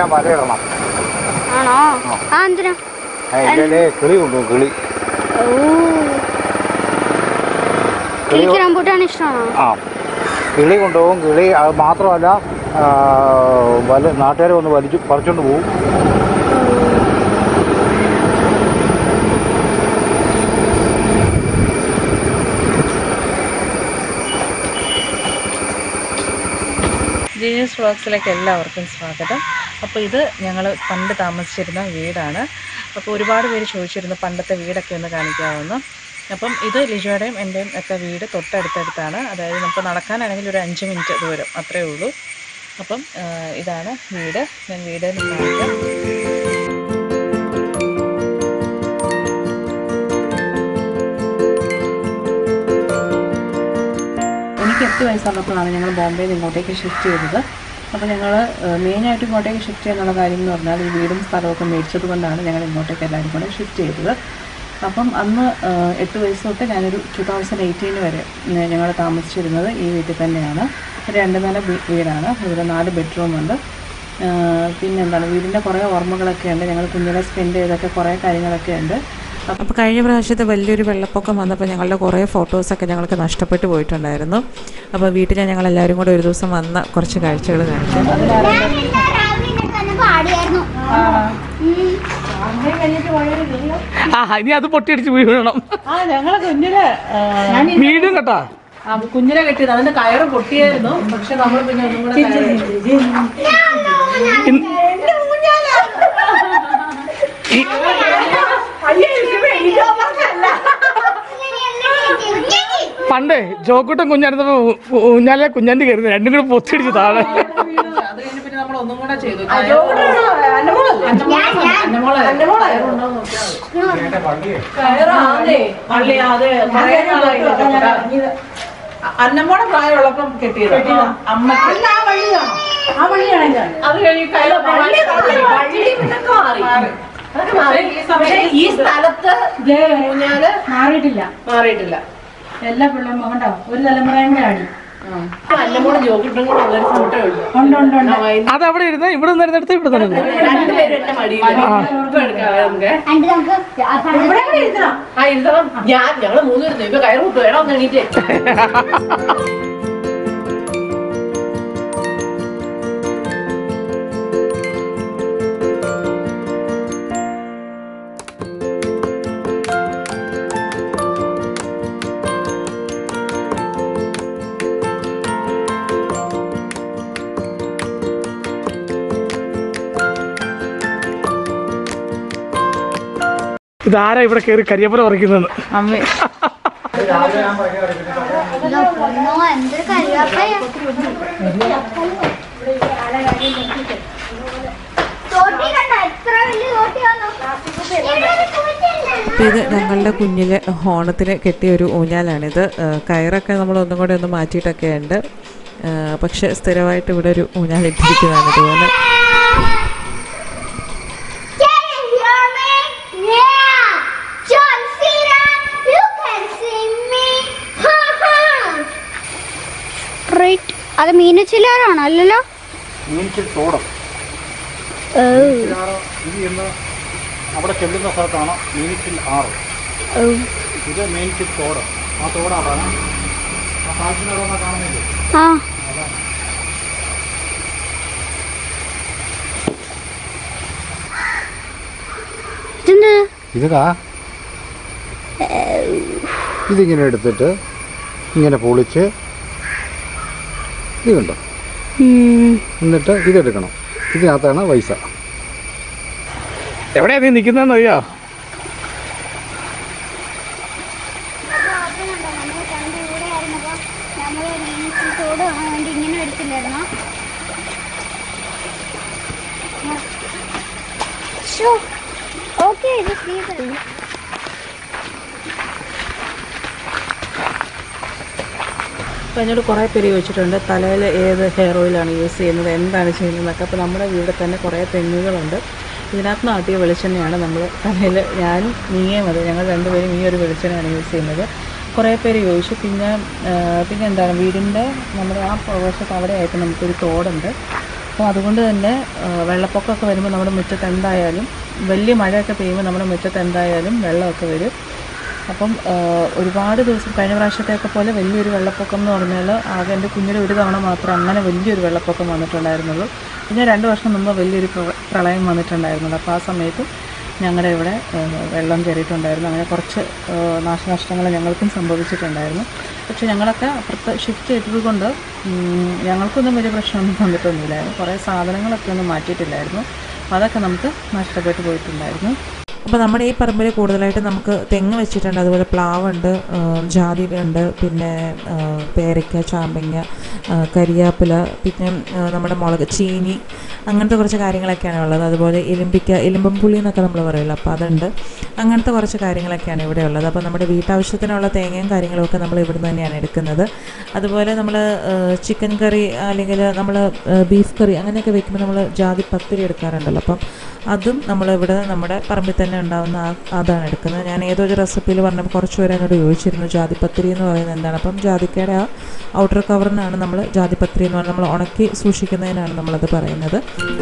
വലയിടണം ആണോ ആ എന്തിനാ അതിൻ്റെ കിളി കൊണ്ടുപോകും കിളി ഓ എനിക്ക് റംബൂട്ടാൻ ഇഷ്ടമാണോ ആ കിളി കൊണ്ടുപോകും കിളി അത് മാത്രമല്ല ആ, വല നാട്ടുകാരെ വന്ന് വലിച്ചു പറിച്ചുകൊണ്ട് പോകും ജീനിയസ് വ്ളോഗ്സിലേക്ക് എല്ലാവർക്കും സ്വാഗതം അപ്പോൾ ഇത് ഞങ്ങൾ പണ്ട് താമസിച്ചിരുന്ന വീടാണ് അപ്പോൾ ഒരുപാട് പേര് ചോദിച്ചിരുന്നു പണ്ടത്തെ വീടൊക്കെ ഒന്ന് കാണിക്കാമെന്ന് അപ്പം ഇത് ലിജോയുടെയും എൻ്റെയും ഒക്കെ വീട് തൊട്ടടുത്തടുത്താണ് അതായത് നമുക്ക് നടക്കാനാണെങ്കിൽ ഒരു അഞ്ച് മിനിറ്റ് ദൂരം അത്രയേ ഉള്ളൂ അപ്പം ആ, ഇതാണ് വീട് ഞാൻ വീട് കാണിക്കാം എനിക്ക് എട്ട് വയസ്സുള്ളപ്പോഴാണ് ഞങ്ങൾ ബോംബെയിൽ നിന്ന് ഇങ്ങോട്ടേക്ക് ഷിഫ്റ്റ് ചെയ്തത് അപ്പോൾ ഞങ്ങൾ മെയിനായിട്ട് ഇങ്ങോട്ടേക്ക് ഷിഫ്റ്റ് ചെയ്യാനുള്ള കാര്യം എന്ന് പറഞ്ഞാൽ ഈ വീടും സ്ഥലമൊക്കെ മേടിച്ചത് കൊണ്ടാണ് ഞങ്ങൾ ഇങ്ങോട്ടേക്ക് എല്ലാവരും കൂടെ ഷിഫ്റ്റ് ചെയ്തത് അപ്പം അന്ന് ആ, എട്ട് വയസ്സ് തൊട്ട് ഞാനൊരു ടു തൗസൻഡ് എയ്റ്റീൻ വരെ ഞങ്ങൾ താമസിച്ചിരുന്നത് ഈ വീട്ടിൽ തന്നെയാണ് ഒരു രണ്ട് നില വീ- വീടാണ് ഇവിടെ നാല് ബെഡ്റൂമുണ്ട് പിന്നെന്താണ് വീടിൻ്റെ കുറേ ഓർമ്മകളൊക്കെ ഉണ്ട് ഞങ്ങൾ കുഞ്ഞിലെ സ്പെൻഡ് ചെയ്തൊക്കെ കുറേ കാര്യങ്ങളൊക്കെ ഉണ്ട് അപ്പോൾ കഴിഞ്ഞ പ്രാവശ്യത്തെ വലിയൊരു വെള്ളപ്പൊക്കം വന്നപ്പോൾ ഞങ്ങളുടെ കുറേ ഫോട്ടോസൊക്കെ ഞങ്ങൾക്ക് നഷ്ടപ്പെട്ടു പോയിട്ടുണ്ടായിരുന്നു അപ്പോൾ വീട്ടിൽ ഞങ്ങൾ എല്ലാവരും കൂടെ ഒരു ദിവസം വന്ന കുറച്ച് കാഴ്ചകൾ കാണിച്ചു പാടിയായിരുന്നു ആ ഇനി അത് പൊട്ടിയടിച്ച് വീഴണം ആ ഞങ്ങൾ കുഞ്ഞിലെ വീടും കേട്ടാ ആ, കുഞ്ഞിനെ കെട്ടിയത് അതിന്റെ കയറ് പൊട്ടിയായിരുന്നു പക്ഷെ നമ്മൾ പിന്നെ ഒന്നും കൂടെ കയറ് ഇൻ- ഈ- പണ്ടേ ജോക്കുട്ടൻ കുഞ്ഞായിരുന്നപ്പോ ഊ- ഊഞ്ഞാലെ കുഞ്ഞാൻ്റെ കയറുന്നത് രണ്ടും കൂടെ പൊത്തിടിച്ച് താഴെ അത് കഴിഞ്ഞ് പിന്നെ നമ്മൾ ഒന്നും കൂടെ ചെയ്തു അന്നമോളെ പള്ളി അതെ കുറേ നാളായി അന്നമ്മോടെ പ്രായമുള്ളപ്പം കെട്ടിയത് അമ്മക്ക് അത് കഴിഞ്ഞ് കയ്യിലെ മാറി. ഈ സമയത്ത് ഈ സ്ഥലത്ത് ഊഞ്ഞാല് മാറിയിട്ടില്ല മാറിയിട്ടില്ല എല്ലാ പിള്ളേരും കണ്ടോ ഒരു തലമുറയും കൂടെ ആടി അന്നമ്മോടെ ജോക്കിട്ടും കൂടെ ഉള്ളൊരു ഫോട്ടോ ഉണ്ട് ഉണ്ട് ഉണ്ട് ഉണ്ട് അത് അവിടെ ഇരുന്ന് ഇവിടെ നിന്ന് എടുത്ത് ഇവിടെ നിന്ന് ഇരുന്ന്. രണ്ടുപേരും എന്റെ മടിയിൽ ഇപ്പൊ എടുക്കാം നമുക്ക് എന്നിട്ട് നമുക്ക് ഇവിടെ കൂടെ ഇരുത്തണം ആ ഇരുത്തണം ഞാൻ ഞങ്ങള് മൂന്ന് പേരും ഇപ്പൊ കയറ് മുത്തു വേണം ഒന്ന് എണീറ്റേ ഇതാരാ ഇവിടെ കയറി കരിയപ്പുറം പറിക്കുന്നത് അമ്മ ഇതാ പൊന്നോ എന്തൊരു കറിവേപ്പയാ തോട്ടി കണ്ട എത്ര വലിയ തോട്ടി വന്നു ഇവിടെ ഒരു പൂച്ചയില്ലേ? അപ്പോൾ ഇത് ഞങ്ങളുടെ കുഞ്ഞിലെ ഓണത്തിൽ കെട്ടിയ ഒരു ഊഞ്ഞാലാണിത് ആ, കയറൊക്കെ നമ്മൾ ഒന്നും കൂടെ ഒന്ന് മാറ്റിയിട്ടൊക്കെ ഉണ്ട് ആ, പക്ഷെ സ്ഥിരമായിട്ട് ഇവിടെ ഒരു ഊഞ്ഞാൽ ഇട്ടിരിക്കുന്നതാണ് ഇതുപോലെ Can you hear me? Yeah. John Cena, you can see me. Ha ha. Right. അത് മീനച്ചില്ലാറാണോ അല്ലല്ലോ മീനിച്ചിൽ തോടം മീനിച്ചിലാറ് ഇത് എന്ന് അവിടെ ചെല്ലുന്ന സ്ഥലത്താണ് മീനിച്ചിൽ ആറ് ഇത് മീനിച്ചിൽ തോട് ആ തോടാണ് ആ പാലത്തിനോടൊന്ന് കാണുന്നില്ലേ ആ ഇതെന്ത് ഇതാ ഇതിങ്ങനെ എടുത്തിട്ട് ഇങ്ങനെ പൊളിച്ച് ഇത് കണ്ടോ ഉം. എന്നിട്ട് ഇതെടുക്കണം ഇതിനകത്താണ് പൈസ എവിടെയാ നീ നിൽക്കുന്നതെന്ന് അറിയോ തോട് കാണാൻ വേണ്ടി ഇങ്ങനെ എടുത്തില്ലായിരുന്നോ ഓക്കെ ഇത് ഫ്രീ അപ്പോൾ എന്നോട് കുറേ പേര് ചോദിച്ചിട്ടുണ്ട് തലയിൽ ഏത് ഹെയർ ഓയിലാണ് യൂസ് ചെയ്യുന്നത് എന്താണ് ചെയ്യുന്നതെന്നൊക്കെ അപ്പോൾ നമ്മുടെ ഇവിടെ തന്നെ കുറേ തെങ്ങുകളുണ്ട് ഇതിനകത്ത് നിന്ന് ആട്ടിയ വെളിച്ചെണ്ണയാണ് നമ്മൾ തലയിൽ ഞാനും നീയും അതെ ഞങ്ങൾ രണ്ടുപേരും ഈ ഒരു വെളിച്ചെണ്ണയാണ് യൂസ് ചെയ്യുന്നത് കുറേ പേര് ചോദിച്ചു പിന്നെ ആ, പിന്നെ എന്താണ് വീടിൻ്റെ നമ്മുടെ ആ പ്രദേശത്ത് അവിടെ ആയിട്ട് നമുക്കൊരു തോടുണ്ട് അപ്പോൾ അതുകൊണ്ട് തന്നെ ആ, വെള്ളപ്പൊക്കമൊക്കെ വരുമ്പോൾ നമ്മുടെ മുറ്റത്ത് എന്തായാലും വലിയ മഴയൊക്കെ പെയ്യുമ്പോൾ നമ്മുടെ മുറ്റത്ത് എന്തായാലും വെള്ളമൊക്കെ വരും അപ്പം ആ, ഒരുപാട് ദിവസം കഴിഞ്ഞ പ്രാവശ്യത്തെയൊക്കെ പോലെ വലിയൊരു വെള്ളപ്പൊക്കം എന്ന് പറഞ്ഞാൽ ആകെ എൻ്റെ കുഞ്ഞിൻ്റെ ഒരു തവണ മാത്രം അങ്ങനെ വലിയൊരു വെള്ളപ്പൊക്കം വന്നിട്ടുണ്ടായിരുന്നുള്ളൂ പിന്നെ രണ്ട് വർഷം മുമ്പ് വലിയൊരു പ്ര- പ്രളയം വന്നിട്ടുണ്ടായിരുന്നുള്ളൂ അപ്പോൾ ആ സമയത്തും ഞങ്ങളുടെ ഇവിടെ ആ, വെള്ളം കയറിയിട്ടുണ്ടായിരുന്നു അങ്ങനെ കുറച്ച് ആ, നാശനഷ്ടങ്ങൾ ഞങ്ങൾക്കും സംഭവിച്ചിട്ടുണ്ടായിരുന്നു പക്ഷേ ഞങ്ങളൊക്കെ അപ്പുറത്ത് ഷിഫ്റ്റ് ചെയ്തത് കൊണ്ട് ഉം, ഞങ്ങൾക്കൊന്നും വലിയ പ്രശ്നമൊന്നും വന്നിട്ടൊന്നുമില്ലായിരുന്നു കുറേ സാധനങ്ങളൊക്കെ ഒന്നും മാറ്റിയിട്ടില്ലായിരുന്നു അപ്പോൾ അതൊക്കെ നമുക്ക് നഷ്ടപ്പെട്ടു പോയിട്ടുണ്ടായിരുന്നു അപ്പോൾ നമ്മുടെ ഈ പറമ്പിൽ കൂടുതലായിട്ട് നമുക്ക് തെങ്ങ് വെച്ചിട്ടുണ്ട് അതുപോലെ പ്ലാവുണ്ട് ആ, ജാതി ഉണ്ട് പിന്നെ ആ, പേരയ്ക്ക ചാമ്പങ്ങ ആ, കരിയാപ്പില പിന്നെ ആ, നമ്മുടെ മുളക് ചീനി അങ്ങനത്തെ കുറച്ച് കാര്യങ്ങളൊക്കെയാണ് ഉള്ളത് അതുപോലെ എലുമ്പിക്ക എലുമ്പം പുളി എന്നൊക്കെ നമ്മൾ പറയുമല്ലോ അപ്പോൾ അതുണ്ട് അങ്ങനത്തെ കുറച്ച് കാര്യങ്ങളൊക്കെയാണ് ഇവിടെ ഉള്ളത് അപ്പോൾ നമ്മുടെ വീട്ടാവശ്യത്തിനുള്ള തേങ്ങയും കാര്യങ്ങളും ഒക്കെ നമ്മൾ ഇവിടുന്ന് തന്നെയാണ് എടുക്കുന്നത് അതുപോലെ നമ്മൾ ചിക്കൻ കറി അല്ലെങ്കിൽ നമ്മൾ ബീഫ് കറി അങ്ങനെയൊക്കെ വെക്കുമ്പോൾ നമ്മൾ ജാതി പത്തിരി എടുക്കാറുണ്ടല്ലോ അപ്പം അതും നമ്മൾ ഇവിടെ നമ്മുടെ പറമ്പിൽ തന്നെ ഉണ്ടാകുന്ന ആ അതാണ് എടുക്കുന്നത് ഞാൻ ഏതോ ഒരു റെസിപ്പിയിൽ പറഞ്ഞപ്പോൾ കുറച്ച് പേര് എന്നോട് ചോദിച്ചിരുന്നു ജാതിപത്രി എന്ന് പറയുന്നത് എന്താണ് അപ്പം ജാതിക്കയുടെ ആ ഔട്ടർ കവറിനാണ് നമ്മൾ ജാതിപത്രി എന്ന് പറഞ്ഞാൽ നമ്മൾ ഉണക്കി സൂക്ഷിക്കുന്നതിനാണ് നമ്മളത് പറയുന്നത്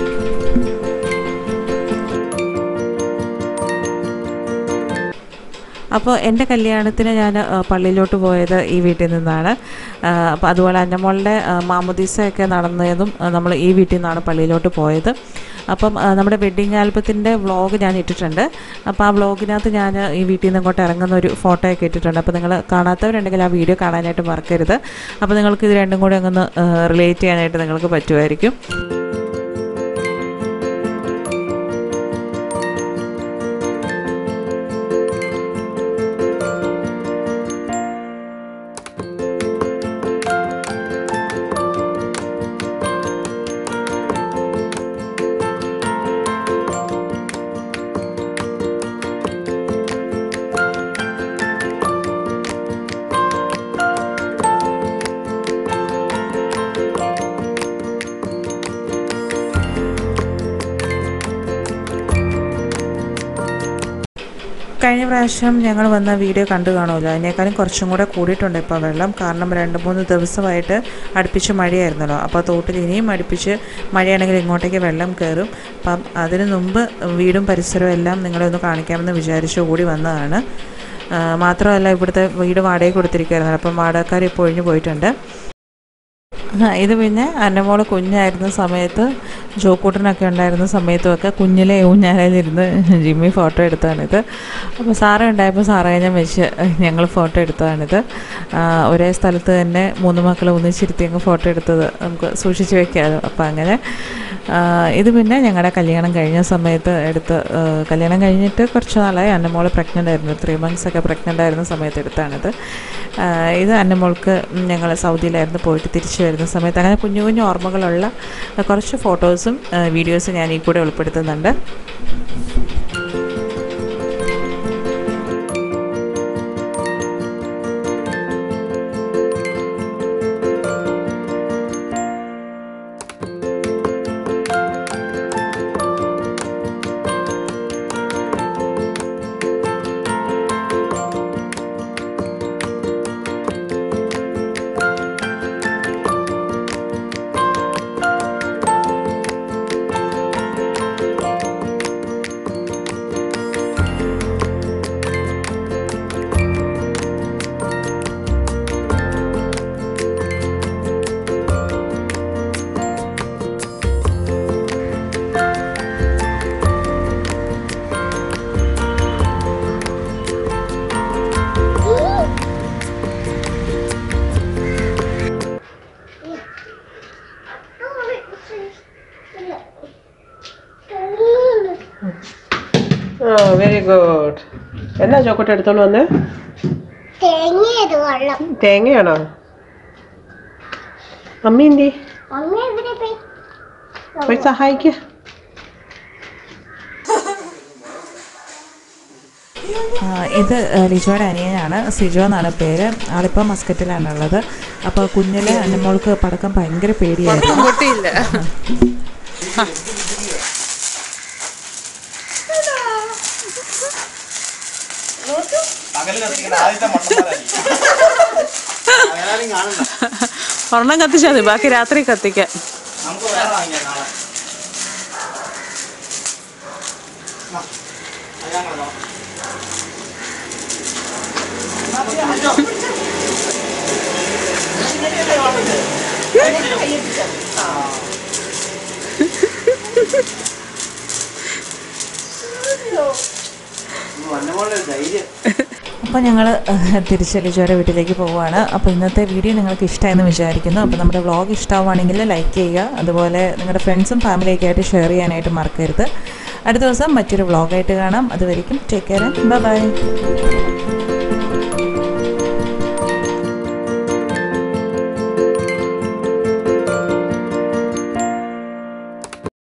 അപ്പോൾ എൻ്റെ കല്യാണത്തിന് ഞാൻ ആ, പള്ളിയിലോട്ട് പോയത് ഈ വീട്ടിൽ നിന്നാണ് ആ, അപ്പോൾ അതുപോലെ അന്നമോളുടെ ആ, മാമുദീസയൊക്കെ നടന്നതും ആ, നമ്മൾ ഈ വീട്ടിൽ നിന്നാണ് പള്ളിയിലോട്ട് പോയത് അപ്പം ആ, നമ്മുടെ വെഡ്ഡിങ് ആൽബത്തിൻ്റെ വ്ളോഗ് ഞാൻ ഇട്ടിട്ടുണ്ട് അപ്പോൾ ആ വ്ളോഗിനകത്ത് ഞാൻ ഈ വീട്ടിൽ നിന്ന് ഇങ്ങോട്ട് ഇറങ്ങുന്ന ഒരു ഫോട്ടോ ഒക്കെ ഇട്ടിട്ടുണ്ട് അപ്പോൾ നിങ്ങൾ കാണാത്തവരുണ്ടെങ്കിൽ ആ വീഡിയോ കാണാനായിട്ട് മറക്കരുത് അപ്പോൾ നിങ്ങൾക്ക് ഇത് രണ്ടും കൂടി അങ്ങൊന്ന് റിലേറ്റ് ചെയ്യാനായിട്ട് നിങ്ങൾക്ക് പറ്റുമായിരിക്കും കഴിഞ്ഞ പ്രാവശ്യം ഞങ്ങൾ വന്ന വീഡിയോ കണ്ടു കാണുമല്ലോ അതിനേക്കാളും കുറച്ചും കൂടെ കൂടിയിട്ടുണ്ട് ഇപ്പോൾ വെള്ളം കാരണം രണ്ട് മൂന്ന് ദിവസമായിട്ട് അടുപ്പിച്ച് മഴയായിരുന്നല്ലോ അപ്പോൾ തോട്ടിൽ ഇനിയും അടുപ്പിച്ച് മഴയാണെങ്കിൽ ഇങ്ങോട്ടേക്ക് വെള്ളം കയറും അപ്പം അതിനു മുമ്പ് വീടും പരിസരവും എല്ലാം നിങ്ങളെ ഒന്ന് കാണിക്കാമെന്ന് വിചാരിച്ചു കൂടി വന്നതാണ് ആ, മാത്രമല്ല ഇവിടുത്തെ വീട് വാടകയ്ക്ക് കൊടുത്തിരിക്കുകയായിരുന്നു അപ്പം വാടകക്കാർ ഇപ്പോൾ ഒഴിഞ്ഞു പോയിട്ടുണ്ട് ആ, ഇത് പിന്നെ അന്നമോള് കുഞ്ഞായിരുന്ന സമയത്ത് ജോക്കൂട്ടനൊക്കെ ഉണ്ടായിരുന്ന സമയത്തുമൊക്കെ കുഞ്ഞിലെ ഊഞ്ഞാലയിലിരുന്ന് ജിമ്മി ഫോട്ടോ എടുത്തതാണിത് അപ്പോൾ സാറ ഉണ്ടായപ്പോൾ സാറേ ഞാൻ വെച്ച് ഞങ്ങൾ ഫോട്ടോ എടുത്തതാണിത് ആ, ഒരേ സ്ഥലത്ത് തന്നെ മൂന്ന് മക്കളെ ഒന്നിച്ചിരുത്തി അങ്ങ് ഫോട്ടോ എടുത്തത് നമുക്ക് സൂക്ഷിച്ച് വെക്കാമല്ലോ അപ്പോൾ അങ്ങനെ ആ, ഇത് പിന്നെ ഞങ്ങളുടെ കല്യാണം കഴിഞ്ഞ സമയത്ത് എടുത്ത് ആ, കല്യാണം കഴിഞ്ഞിട്ട് കുറച്ച് നാളായി അന്നമോള് പ്രഗ്നൻ്റ് ആയിരുന്നു ത്രീ മന്ത്സ് ഒക്കെ പ്രഗ്നൻ്റ് ആയിരുന്ന സമയത്ത് എടുത്താണിത് ആ, ഇത് അന്നമോൾക്ക് ഞങ്ങൾ സൗദിയിലായിരുന്നു പോയിട്ട് തിരിച്ചു വരുന്ന സമയത്ത് അങ്ങനെ കുഞ്ഞു കുഞ്ഞു ഓർമ്മകളുള്ള കുറച്ച് ഫോട്ടോസും വീഡിയോസും ഞാൻ ഈ കൂടെ ഉൾപ്പെടുത്തുന്നുണ്ട് ആ വെരി ഗുഡ് എന്നാ ചോക്കോട്ട് എടുത്തോണ്ട് വന്നേ തേങ്ങയത് വെള്ളം തേങ്ങയാണോ അമ്മ എന്തി അമ്മ എവിടെ പോയി പോയി സഹായിക്ക ആ, ഇത് ആ, ലിജോയുടെ അനിയനാണ് സിജോ എന്നാണ് പേര് ആളിപ്പോൾ മസ്കറ്റിലാണുള്ളത് അപ്പോൾ കുഞ്ഞിലെ അന്നമോൾക്ക് പടക്കം ഭയങ്കര പേടിയായിരുന്നു പകല് കത്തിക്കുന്ന ആദ്യത്തെ മണ്ണന്മാരായിരിക്കും അങ്ങനാരും കാണണ്ട ഒരെണ്ണം കത്തിച്ചാൽ മതി ബാക്കി രാത്രി കത്തിക്കാം നമുക്ക് വേറെ വാങ്ങിക്കാം നാളെ ആ, അത് ഞാൻ കൊള്ളാം. എന്നാ പിന്നെ അയ്യോ. ഇങ്ങനെയല്ലേ വേണ്ടത്? ആ. വന്നപോലെ ധൈര്യം അപ്പോൾ ഞങ്ങൾ തിരിച്ചലിച്ചവരെ വീട്ടിലേക്ക് പോവുകയാണ് അപ്പോൾ ഇന്നത്തെ വീഡിയോ നിങ്ങൾക്ക് ഇഷ്ടമായെന്ന് വിചാരിക്കുന്നു അപ്പോൾ നമ്മുടെ വ്ളോഗ് ഇഷ്ടമാവുകയാണെങ്കിൽ ലൈക്ക് ചെയ്യുക അതുപോലെ നിങ്ങളുടെ ഫ്രണ്ട്സും ഫാമിലിയൊക്കെ ആയിട്ട് ഷെയർ ചെയ്യാനായിട്ട് മറക്കരുത് അടുത്ത ദിവസം മറ്റൊരു വ്ളോഗായിട്ട് കാണാം അതുവരെയും ടേക്ക് കെയർ ബൈ ബൈ